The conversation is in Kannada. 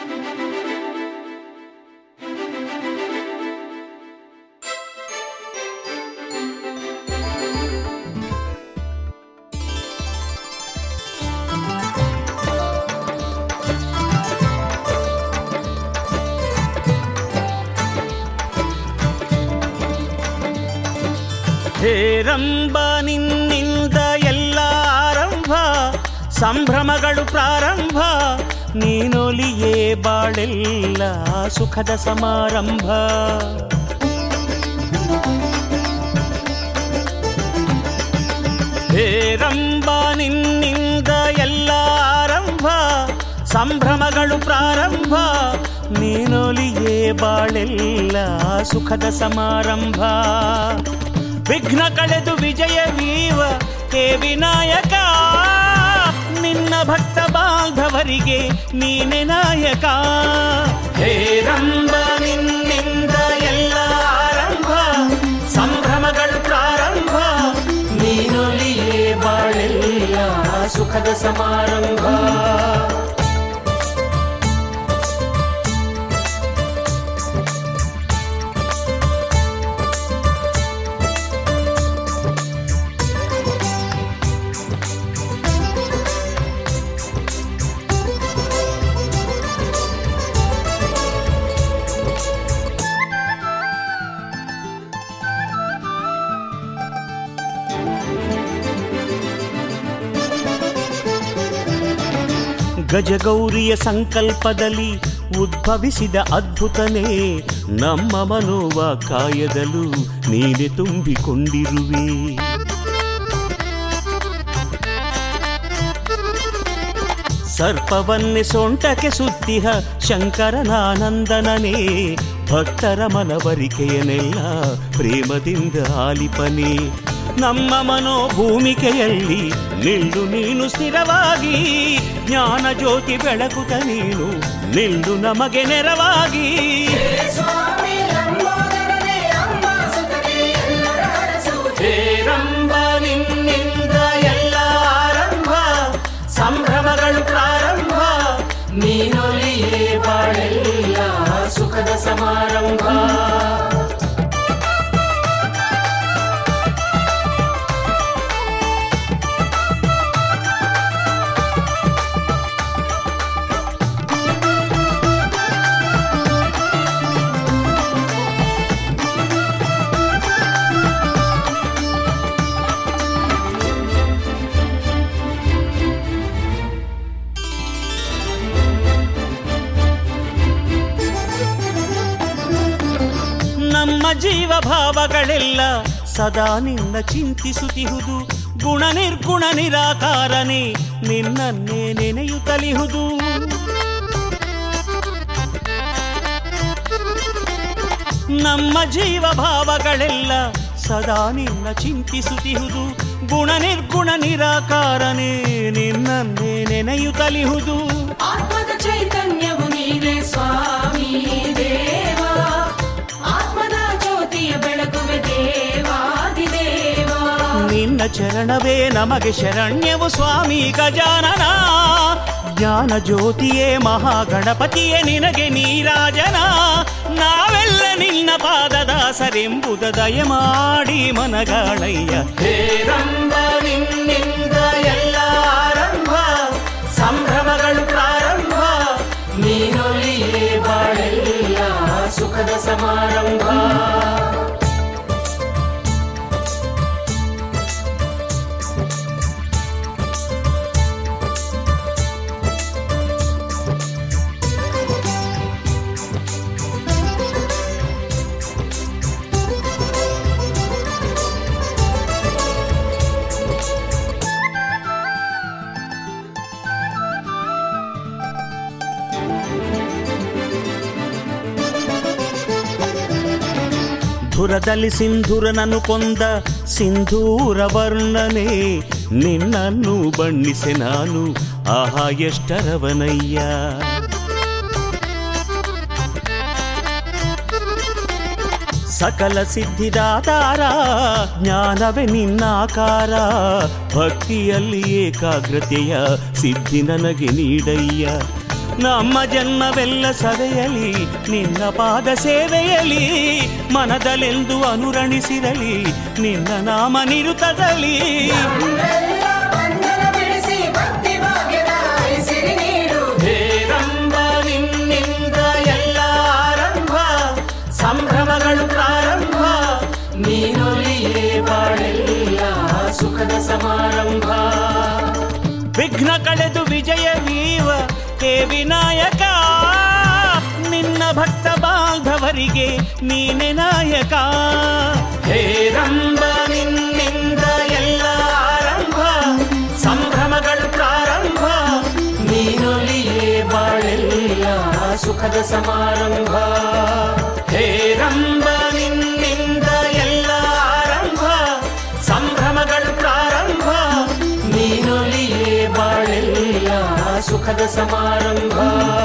ಹೇರಂಬ ನಿನ್ನಿಂದ ಎಲ್ಲ ಆರಂಭ ಸಂಭ್ರಮಗಳು ಪ್ರಾರಂಭ ನೀನೊಲಿಯೇ ಬಾಳೆಲ್ಲ ಸುಖದ ಸಮಾರಂಭ ಹೇರಂಬ ನಿನ್ನಿಂದ ಎಲ್ಲ ಆರಂಭ ಸಂಭ್ರಮಗಳು ಪ್ರಾರಂಭ ನೀನೊಲಿಯೇ ಬಾಳೆಲ್ಲ ಸುಖದ ಸಮಾರಂಭ ವಿಘ್ನ ಕಳೆದು ವಿಜಯವೀವ ಹೇ ವಿನಾಯಕ ನಿನ್ನ ಭಕ್ತ ಬಾಂಧವರಿಗೆ ನೀನೆ ನಾಯಕ ಹೇರಂಬ ನಿನ್ನಿಂದ ಎಲ್ಲ ಆರಂಭ ಸಂಭ್ರಮಗಳು ಪ್ರಾರಂಭ ನೀನೊಲಿಯೇ ಬಾಳೆಲ್ಲ ಸುಖದ ಸಮಾರಂಭ ಗಜಗೌರಿಯ ಸಂಕಲ್ಪದಲ್ಲಿ ಉದ್ಭವಿಸಿದ ಅದ್ಭುತನೇ ನಮ್ಮ ಮನೋವ ಕಾಯದಲು ನೀನೆ ತುಂಬಿಕೊಂಡಿರುವೆ ಸರ್ಪವನ್ನೇ ಸೊಂಟಕ್ಕೆ ಸುತ್ತಿಹ ಶಂಕರನಾನಂದನನೇ ಭಕ್ತರ ಮನವರಿಕೆಯನ್ನೆಲ್ಲ ಪ್ರೇಮದಿಂದ ಆಲಿಪನೆ ನಮ್ಮ ಮನೋಭೂಮಿಕೆಯಲ್ಲಿ ನಿಲ್ಲು ನೀನು ಸ್ಥಿರವಾಗಿ ಜ್ಞಾನ ಜ್ಯೋತಿ ಬೆಳಗುತ್ತ ನೀನು ನಿಲ್ಲು ನಮಗೆ ನೆರವಾಗಿ ಸ್ವಾಮಿ ಲಂಬೋದರನೇ ಅಂಬಾಸುತನೇ ಎಲ್ಲರ ಹರಸುವುದೇ ಹೇರಂಬ ನಿನ್ನಿಂದ ಎಲ್ಲ ಆರಂಭ ಸಂಭ್ರಮಗಳು ಪ್ರಾರಂಭ ನೀನೊಲಿಯೇ ಬಾಳೆಲ್ಲ ಸುಖದ ಸಮಾರಂಭ ನಮ್ಮ ಜೀವ ಭಾವಗಳೆಲ್ಲ ಸದಾ ನಿನ್ನ ಚಿಂತಿಸುತ್ತಿಹುದು ಗುಣ ನಿರ್ಗುಣ ನಿರಾಕಾರನೇ ನಿನ್ನನ್ನೇ ನೆನೆಯುತ್ತಲಿಹುದು ನಮ್ಮ ಜೀವ ಭಾವಗಳೆಲ್ಲ ಸದಾ ನಿನ್ನ ಚಿಂತಿಸುತ್ತಿಹುದು ಗುಣ ನಿರ್ಗುಣ ನಿರಾಕಾರನೇ ನಿನ್ನನ್ನೇ ನೆನೆಯುತ್ತಲಿಹುದು ಆತ್ಮದ ಚೈತನ್ಯವು ನೀನೇ ಸ್ವಾಮಿ ದೇವ ಆತ್ಮದ ಜ್ಯೋತಿಯ ಬೆಳಗುವೆ ದೇವಾದಿದೇವ ನಿನ್ನ ಚರಣವೇ ನಮಗೆ ಶರಣ್ಯವು ಸ್ವಾಮಿ ಗಜಾನನ ಜ್ಞಾನ ಜ್ಯೋತಿಯೇ ಮಹಾಗಣಪತಿಯೇ ನಿನಗೆ ನೀರಾಜನ ನಾವೆಲ್ಲ ನಿನ್ನ ಪಾದದಾಸರೆಂಬುದ ದಯ ಮಾಡಿ ಮನಗಾಳಯ್ಯ ಹೇರಂಬ ನಿನ್ನಿಂದ ಎಲ್ಲ ಆರಂಭ ಸಂಭ್ರಮಗಳು ಪ್ರಾರಂಭ ನೀನೊಲಿಯೇ ಬಾಳೆಲ್ಲ ಸುಖದ ಸಮಾರಂಭ ಧುರದಲ್ಲಿ ಸಿಂಧೂರನನ್ನು ಕೊಂದ ಸಿಂಧೂರ ವರ್ಣನೆ ನಿನ್ನನ್ನು ಬಣ್ಣಿಸೆ ನಾನು ಆಹಾ ಎಷ್ಟರವನಯ್ಯ ಸಕಲ ಸಿದ್ಧಿದಾತಾರ ಜ್ಞಾನವೇ ನಿನ್ನಾಕಾರ ಭಕ್ತಿಯಲ್ಲಿ ಏಕಾಗ್ರತೆಯ ಸಿದ್ಧಿ ನನಗೆ ನೀಡಯ್ಯ ನಮ್ಮ ಜನ್ಮವೆಲ್ಲ ಸವೆಯಲಿ ನಿನ್ನ ಪಾದ ಸೇವೆಯಲಿ ಮನದಲೆಂದು ಅನುರಣಿಸಿರಲಿ ನಿನ್ನ ನಾಮ ನಿರುತದಲ್ಲಿ ನಮ್ಮೆಲ್ಲ ಬಂಧನ ಬಿಡಿಸಿ ಭಕ್ತಿ ಭಾಗ್ಯದ ಐಸಿರಿ ನೀಡು ಹೇರಂಬ ನಿನ್ನಿಂದ ಎಲ್ಲ ಆರಂಭ ಸಂಭ್ರಮಗಳು ಪ್ರಾರಂಭ ನೀನೊಲಿಯೇ ಬಾಳೆಲ್ಲ ಸುಖದ ಸಮಾರಂಭ ವಿಘ್ನ ಕಳೆದು ವಿಜಯ ವೀವ ಹೇ ವಿನಾಯಕ ನಿನ್ನ ಭಕ್ತ ಬಾಂಧವರಿಗೆ ನೀನೆ ನಾಯಕ ಹೇರಂಬ ನಿನ್ನಿಂದ ಎಲ್ಲ ಆರಂಭ ಸಂಭ್ರಮಗಳು ಪ್ರಾರಂಭ ನೀನೊಲಿಯೇ ಬಾಳೆಲ್ಲ ಸುಖದ ಸಮಾರಂಭ ಹೇರಂಬ ನಿನ್ನಿಂದ ಎಲ್ಲ ಆರಂಭ ಸಂಭ್ರಮಗಳು ಪ್ರಾರಂಭ ನೀನೊಲಿಯೇ ಬಾಳೆಲ್ಲ ಸುಖದ ಸಮಾರಂಭ